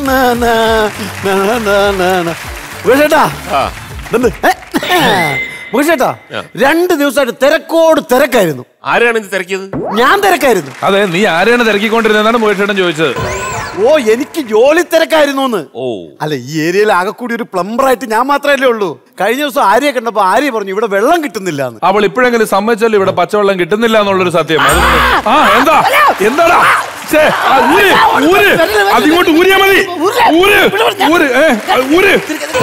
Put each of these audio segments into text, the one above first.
നാ, നാ, നാ, നാ, നാ, നാ. മുകേഷേട്ടാ ആ ഇതെന്ത്? ഏ? മുകേഷേട്ടാ രണ്ട് ദിവസമായിട്ട് തിരക്കോട് തിരക്കായിരുന്നു ആരാണ് ഇത് തിരക്കിയത് ഞാൻ തിരക്കായിരുന്നു അതെ നീ ആരെയാണ് തിരക്കിക്കൊണ്ടിരുന്നതാണ് മുകേഷേട്ടൻ ചോദിച്ചത് ഓ എനിക്ക് ജോലി തിരക്കായിരുന്നു എന്ന് ഓ അല്ല ഈ ഏരിയയിൽ ആകെ കൂടി ഒരു പ്ലംബറായിട്ട് ഞാൻ മാത്രമല്ലേ ഉള്ളൂ കഴിഞ്ഞ ദിവസം ആര്യ കണ്ടപ്പോ ആര്യ പറഞ്ഞു ഇവിടെ വെള്ളം കിട്ടുന്നില്ല എന്ന് അവൾ ഇപ്പോഴെങ്കിലും സമ്മതിച്ചല്ലോ ഇവിടെ പച്ചവെള്ളം കിട്ടുന്നില്ല എന്നുള്ളൊരു സത്യം അത് ആ എന്താ എന്താടാ ഛേ, ആ, ഊര്, ഊര്. അതിങ്ങോട്ട് ഊരിയാ മതി ഊര് ഊര് ഏ, ഊര്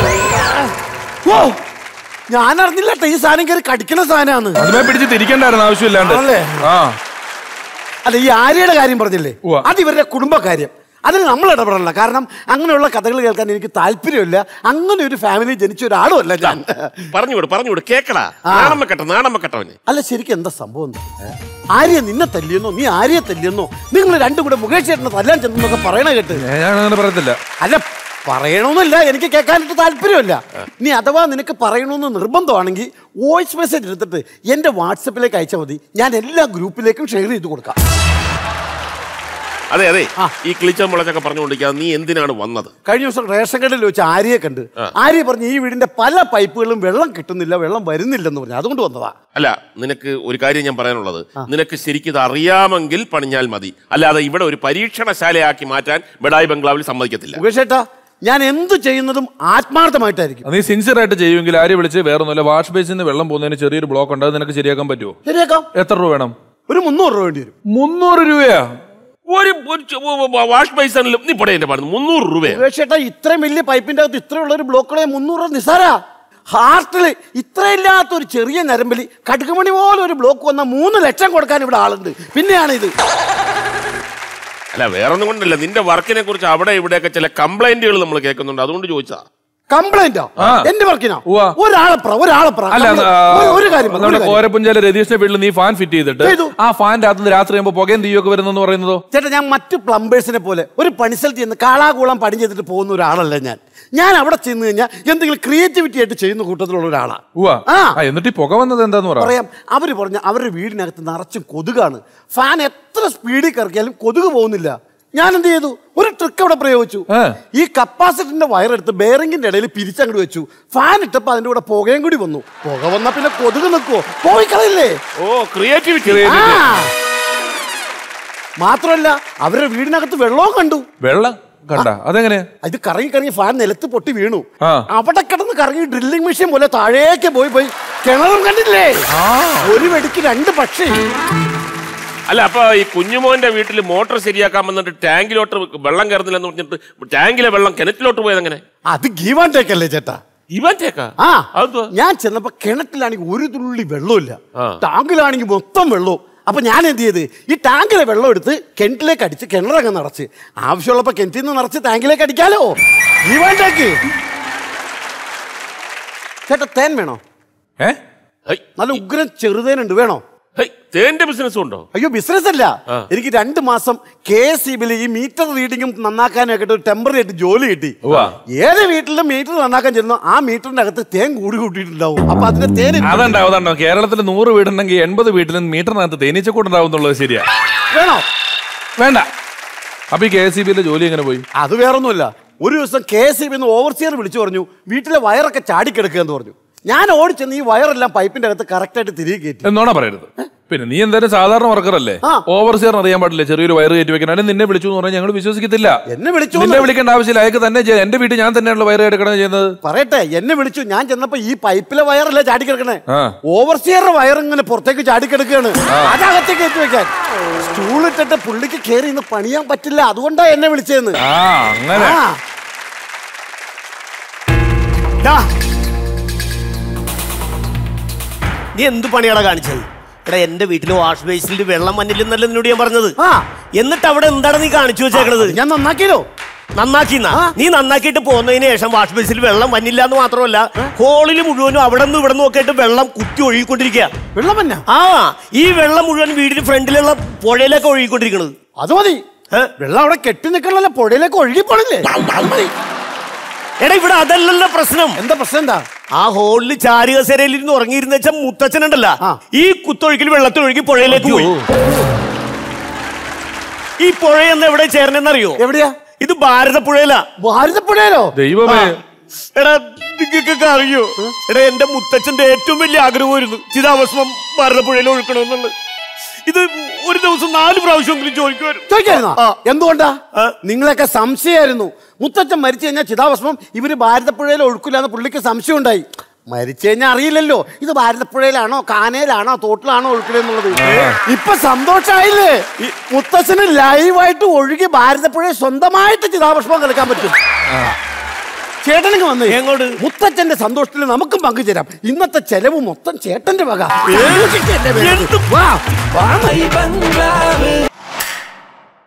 ഓ ഞാൻ അറിഞ്ഞില്ല ട്ടോ, ഈ സാധനം കയറി കടിക്കണ സാധനമാണ് അതുമേ പിടിച്ച് തിരിക്കണ്ടായിരുന്നു ആവശ്യമില്ലാണ്ട് ആണല്ലേ? ആ അല്ല ഈ ആര്യയുടെ കാര്യം പറഞ്ഞില്ലേ ഉവ്വ. അത് ഇവരുടെ കുടുംബകാര്യം അതിന് നമ്മൾ ഇടപെടണം കാരണം അങ്ങനെയുള്ള കഥകൾ കേൾക്കാൻ എനിക്ക് താല്പര്യമില്ല അങ്ങനെ ഒരു ഫാമിലി ജനിച്ച ഒരാളുമല്ല ഞാൻ പറഞ്ഞു വിട് പറഞ്ഞു വിട് കേക്കടാ നാണം വെക്കട്ടെ നാണം വെക്കട്ടവന് അല്ല ശരിക്കും എന്താ സംഭവം എന്താ? ആര്യ നിന്നെ തല്ലിയെന്നോ നീ ആര്യെ തല്ലിയെന്നോ നിങ്ങൾ രണ്ടും കൂടെ മുകേഷ് ചേട്ടനെ തല്ലാൻ ചെന്നൊക്കെ പറയണ കേട്ട് ഞാൻ അങ്ങനെ പറയത്തില്ല അല്ല പറയണമെന്നില്ല എനിക്ക് കേൾക്കാനായിട്ട് താല്പര്യമില്ല നീ അഥവാ നിനക്ക് പറയണമെന്ന് നിർബന്ധമാണെങ്കിൽ വോയിസ് മെസ്സേജ് എടുത്തിട്ട് എൻ്റെ വാട്സപ്പിലേക്ക് അയച്ചാൽ മതി ഞാൻ എല്ലാ ഗ്രൂപ്പിലേക്കും ഷെയർ ചെയ്ത് കൊടുക്കാം അതെ അതെ ആ. ഈ കിളിച്ച മുളച്ചൊക്കെ പറഞ്ഞുകൊണ്ടിരിക്കാതെ നീ എന്തിനാണ് വന്നത് കഴിഞ്ഞ ദിവസം റേഷൻ കടയിൽ വെച്ച് ആര്യയെ കണ്ട് ആര്യ പറഞ്ഞു ഈ വീടിന്റെ പല പൈപ്പുകളും വെള്ളം കിട്ടുന്നില്ല വെള്ളം വരുന്നില്ലെന്ന് പറഞ്ഞു അതുകൊണ്ട് വന്നതാ അല്ല നിനക്ക് ഒരു കാര്യം ഞാൻ പറയാനുള്ളത് നിനക്ക് ശരിക്കും ഇത് അറിയാമെങ്കിൽ പണിഞ്ഞാൽ മതി അല്ലാതെ ഇവിടെ ഒരു പരീക്ഷണശാലയാക്കി മാറ്റാൻ ബഡായി ബംഗ്ലാവിൽ സമ്മതിക്കത്തില്ല മുകേഷ് ഏട്ടാ ഞാൻ എന്ത് ചെയ്യുന്നതും ആത്മാർത്ഥമായിട്ടായിരിക്കും നീ സിൻസിയർ ആയിട്ട് ചെയ്യുമെങ്കിൽ ആരെ വിളിച്ച് വേറെ ഒന്നുമില്ല വാഷ് ബേസിൽ നിന്ന് വെള്ളം പോകുന്നതിന് ചെറിയൊരു ബ്ലോക്ക് ഉണ്ട് അത് നിനക്ക് ശരിയാക്കാൻ പറ്റുമോ ശരിയാക്കാം എത്ര രൂപ വേണം ഒരു മുന്നൂറ് രൂപ വേണ്ടി വരും മുന്നൂറ് രൂപയാ ഒരു ഒരു ചെ- വ- വ- വാഷ് ബേസിനിലും നീ പടേ എന്റെ പറഞ്ഞു മുന്നൂറ് രൂപയാണ് മുകേഷ് ഏട്ടാ ഇത്രയും വലിയ പൈപ്പിന്റെ അകത്ത് ഇത്രയുള്ള ഒരു ബ്ലോക്കുകളെ മുന്നൂറ് രൂപ നിസാരാ ഹാർട്ടില് ഇത്രയില്ലാത്ത ഒരു ചെറിയ നരമ്പലി കടുകുമണി പോലെ ഒരു ബ്ലോക്ക് വന്ന മൂന്ന് ലക്ഷം കൊടുക്കാൻ ഇവിടെ ആളുണ്ട് പിന്നെയാണ് ഇത് അല്ല വേറെ ഒന്നും കൊണ്ടല്ല നിന്റെ വർക്കിനെ കുറിച്ച് അവിടെ ഇവിടെയൊക്കെ ചില കംപ്ലൈന്റുകൾ നമ്മൾ കേൾക്കുന്നുണ്ട് അതുകൊണ്ട് ചോദിച്ചാ കംപ്ലൈന്റോ ആ. എന്റെ വർക്കിനോ ഉവ്വ. ഒരാളെപ്ര ഒരാളെപ്ര അല്ല complaint. ആ, ഒരു- ഒരു കാര്യം പറ, ഒരു നമ്മുടെ കാര്യം. കോരപ്പുഞ്ചാല രതീഷിന്റെ വീട്ടിൽ നീ ഫാൻ ഫിറ്റ് ചെയ്തിട്ട് ചെയ്തു. ആ ഫാൻ്റെ അകത്ത് നിന്ന് രാത്രി ആകുമ്പോൾ പുകയും തീയൊക്കെ വരുന്നെന്ന് പറയുന്നതോ ചേട്ടാ ഞാൻ മറ്റു പ്ലംബേഴ്സിനെ പോലെ ഒരു പണിസ്ഥലത്ത് ചെന്ന് കാളാകൂളം പണി ചെയ്തിട്ട് പോകുന്ന ഒരാളല്ല ഞാൻ ഞാൻ അവിടെ ചെന്ന് കഴിഞ്ഞാൽ എന്തെങ്കിലും ക്രിയേറ്റിവിറ്റി ആയിട്ട് ചെയ്യുന്ന കൂട്ടത്തിലുള്ള ഒരാളാണ് ഉവാ ആ. ആ എന്നിട്ട് ഈ പുക വന്നത് എന്താന്ന് പറ പറയാം അവര് പറഞ്ഞ അവരുടെ വീടിനകത്ത് നിറച്ചും കൊതുകാണ് ഫാൻ എത്ര സ്പീഡിൽ കറക്കിയാലും കൊതുക് പോകുന്നില്ല ഞാൻ എന്ത് ചെയ്തു ഒരു ട്രിക്ക് അവിടെ പ്രയോഗിച്ചു ഏ. ഈ കപ്പാസിറ്ററിന്റെ വയറെടുത്ത് ബെയറിംഗിന്റെ ഇടയിൽ പിരിച്ചങ്ങോട്ട് വെച്ചു ഫാൻ ഇട്ടപ്പോ അതിന്റെ കൂടെ പുകയും കൂടി വന്നു പുക വന്നാ പിന്നെ കൊതുക് നിൽക്കുവോ പോയി കളയില്ലേ ഓ ക്രിയേറ്റിവിറ്റി ആ. മാത്രമല്ല അവരുടെ വീടിനകത്ത് വെള്ളവും കണ്ടു വെള്ളം കണ്ട അതെങ്ങനെയാ ഇത് കറങ്ങി കറങ്ങി ഫാൻ നിലത്ത് പൊട്ടി വീണു ആ. അവിടെ കിടന്ന് കറങ്ങി ഡ്രില്ലിംഗ് മെഷീൻ പോലെ താഴേക്ക് പോയി പോയി കിണറും കണ്ടില്ലേ ഒരു വെടിക്ക് രണ്ട് പക്ഷി അല്ല അപ്പൊ ഈ കുഞ്ഞുമോന്റെ വീട്ടിൽ മോട്ടോർ ശരിയാക്കാൻ വന്നിട്ട് ടാങ്കിലോട്ട് വെള്ളം കയറുന്നില്ലെന്ന് പറഞ്ഞിട്ട് ടാങ്കിലെ വെള്ളം കിണറ്റിലോട്ട് പോയത് എങ്ങനെ അത് ഗീവ് ആൻഡ് ടേക്ക് അല്ലേ ചേട്ടാ ഇവന്റേക്കാ ആ അതെന്തുവാ? ഞാൻ ചെന്നപ്പോ കിണറ്റിലാണെങ്കിൽ ഒരു തുള്ളി വെള്ളമില്ല ആ. ടാങ്കിലാണെങ്കിൽ മൊത്തം വെള്ളവും അപ്പൊ ഞാൻ എന്ത് ചെയ്ത് ഈ ടാങ്കിലെ വെള്ളം എടുത്ത് കിണറ്റിലേക്ക് അടിച്ച് കിണറങ്ങ് നിറച്ച് ആവശ്യമുള്ളപ്പോ കിണറ്റിൽ നിന്ന് നിറച്ച് ടാങ്കിലേക്ക് അടിക്കാലോ ഗീവ് ആൻഡ് ടേക്ക് ചേട്ടാ തേൻ വേണോ ഏ ഹൈ, നല്ല ഉഗ്രൻ ചെറുതേനുണ്ട് വേണോ ഹൈ, തേന്റെ ബിസിനസ് ഉണ്ടോ അയ്യോ ബിസിനസ് അല്ല എനിക്ക് രണ്ട് മാസം കെ എസ് ഇ ഈ മീറ്റർ റീഡിങ്ങും നന്നാക്കാനും ഒക്കെ ഒരു ടെമ്പററി ആയിട്ട് ജോലി കിട്ടി ഉവ്വ. ഏത് വീട്ടിലും മീറ്റർ നന്നാക്കാൻ ചെന്നു ആ മീറ്ററിന്റെ അകത്ത് തേൻ കൂടി കൂട്ടിയിട്ടുണ്ടാവും അപ്പൊ അതിന്റെ തേൻ അതുണ്ടാവും അതുണ്ടാവും കേരളത്തിൽ നൂറ് വീടുണ്ടെങ്കിൽ എൺപത് വീട്ടിലും മീറ്ററിനകത്ത് തേനീച്ചക്കൂടുണ്ടാവും എന്നുള്ളത് ശരിയാ വേണോ വേണ്ട അപ്പൊ ഈ കെ എസ് സി ബിയിലെ ജോലി എങ്ങനെ പോയി അത് വേറൊന്നുമില്ല ഒരു ദിവസം കെ എസ് ഇ ഓവർസിയർ വിളിച്ചു പറഞ്ഞു വീട്ടിലെ വയറൊക്കെ ചാടിക്കിടക്കുക എന്ന് പറഞ്ഞു ഞാൻ ഓടിച്ചെന്ന് ഈ വയറെല്ലാം പൈപ്പിന്റെ അകത്ത് കറക്റ്റായിട്ട് തിരികെ കയറ്റി എന്നോണ പറയരുത് പിന്നെ നീ എന്തായാലും സാധാരണ വർക്കറല്ലേ ആ. ഓവർസിയർ അറിയാൻ പാടില്ല ചെറിയൊരു വയറ് കയറ്റി വെക്കാൻ നിന്നെ വിളിച്ചു എന്ന് പറഞ്ഞാൽ ഞങ്ങൾ വിശ്വസിക്കത്തില്ല എന്നെ വിളിച്ചു നിന്നെ വിളിക്കേണ്ട ആവശ്യമില്ല അയക്ക് തന്നെ ചെയ്യാം എന്റെ വീട്ടിൽ ഞാൻ തന്നെയാണല്ലോ വയറ് എടുക്കണം ചെയ്യുന്നത് പറയട്ടെ എന്നെ വിളിച്ചു ഞാൻ ചെന്നപ്പോ ഈ പൈപ്പിലെ വയറല്ലേ ചാടിക്കിടക്കണേ ആ. ഓവർസിയറുടെ വയർ ഇങ്ങനെ പുറത്തേക്ക് ചാടിക്കിടക്കുകയാണ് അതകത്തേക്ക് കയറ്റി വെക്കാൻ സ്റ്റൂൾ ഇട്ടിട്ട് പുള്ളിക്ക് കയറി ഇന്ന് പണിയാൻ പറ്റില്ല അതുകൊണ്ടാ എന്നെ വിളിച്ചതെന്ന് ആ അങ്ങനെ ആ. ദാ, നീ എന്ത് പണിയാടാ കാണിച്ചത് എടാ എന്റെ വീട്ടിൽ വാഷ് ബേസിൽ വെള്ളം വന്നില്ലെന്നല്ല നിന്നോട് ഞാൻ പറഞ്ഞത് ആ. എന്നിട്ട് അവിടെ എന്താണ് നീ കാണിച്ചു വെച്ചേക്കണത് ഞാൻ നന്നാക്കിയല്ലോ നന്നാക്കിന്നാ ആ. നീ നന്നാക്കിയിട്ട് പോകുന്നതിന് ശേഷം വാഷ് ബേസിൽ വെള്ളം വന്നില്ല എന്ന് മാത്രമല്ല ഹോളിൽ മുഴുവനും അവിടെ നിന്ന് ഇവിടെ നിന്ന് ഒക്കെ വെള്ളം കുത്തി ഒഴുകിക്കൊണ്ടിരിക്കുക വെള്ളം തന്നെ ആ ഈ വെള്ളം മുഴുവൻ വീടിന് ഫ്രണ്ടിലുള്ള പുഴയിലേക്ക് ഒഴുകിക്കൊണ്ടിരിക്കണത് അത് മതി ഏ? വെള്ളം അവിടെ കെട്ടി നിൽക്കണല്ലോ പുഴയിലേക്ക് ഒഴുകി പോണില്ലേ അത് മതി എടാ ഇവിടെ അതല്ലല്ലോ പ്രശ്നം എന്താ പ്രശ്നം എന്താ ആ ഹോളിൽ ചാരുകസേരയിൽ ഇരുന്ന് ഉറങ്ങിയിരുന്ന വെച്ചാൽ മുത്തച്ഛനുണ്ടല്ല ആ. ഈ കുത്തൊഴുക്കിൽ വെള്ളത്തിൽ ഒഴുകി പുഴയിലേക്ക് പോയി ഈ പുഴയെന്ന് എവിടെ ചേർന്നെന്നറിയോ എവിടെയാ ഇത് ഭാരതപ്പുഴയിലാ ഭാരതപ്പുഴയിലോ ദൈവമേ എടാ നിങ്ങൾക്കൊക്കെ അറിയോ എടാ എന്റെ മുത്തച്ഛന്റെ ഏറ്റവും വലിയ ആഗ്രഹമായിരുന്നു ചിതാഭസ്മം ഭാരതപ്പുഴയിൽ ഒഴുക്കണമെന്നുള്ളത് ഇത് ഒരു ദിവസം നാല് പ്രാവശ്യമെങ്കിലും ചോദിക്കുമായിരുന്നു ചോദിക്കായിരുന്നോ ആ. എന്തുകൊണ്ടാ ആ. നിങ്ങളൊക്കെ സംശയമായിരുന്നു മുത്തച്ഛൻ മരിച്ചു കഴിഞ്ഞാൽ ചിതാഭസ്മം ഇവര് ഭാരതപ്പുഴയിൽ ഒഴുക്കില്ല എന്ന് പുള്ളിക്ക് സംശയം ഉണ്ടായി മരിച്ചു കഴിഞ്ഞാൽ അറിയില്ലല്ലോ ഇത് ഭാരതപ്പുഴയിലാണോ കാനയിലാണോ തോട്ടിലാണോ ഒഴുക്കിലെന്നുള്ളത് ഇപ്പൊ സന്തോഷായില്ലേ ഈ മുത്തച്ഛന് ലൈവായിട്ട് ഒഴുകി ഭാരതപ്പുഴയെ സ്വന്തമായിട്ട് ചിതാഭസ്മം കളിക്കാൻ പറ്റും ചേട്ടനങ്ങ് വന്നേ എങ്ങോട്ട്? മുത്തച്ഛന്റെ സന്തോഷത്തിൽ നമുക്കും പങ്കുചേരാം ഇന്നത്തെ ചെലവ് മൊത്തം ചേട്ടന്റെ വക എന്ത്? വാ വാ ബംഗ്ലാവ്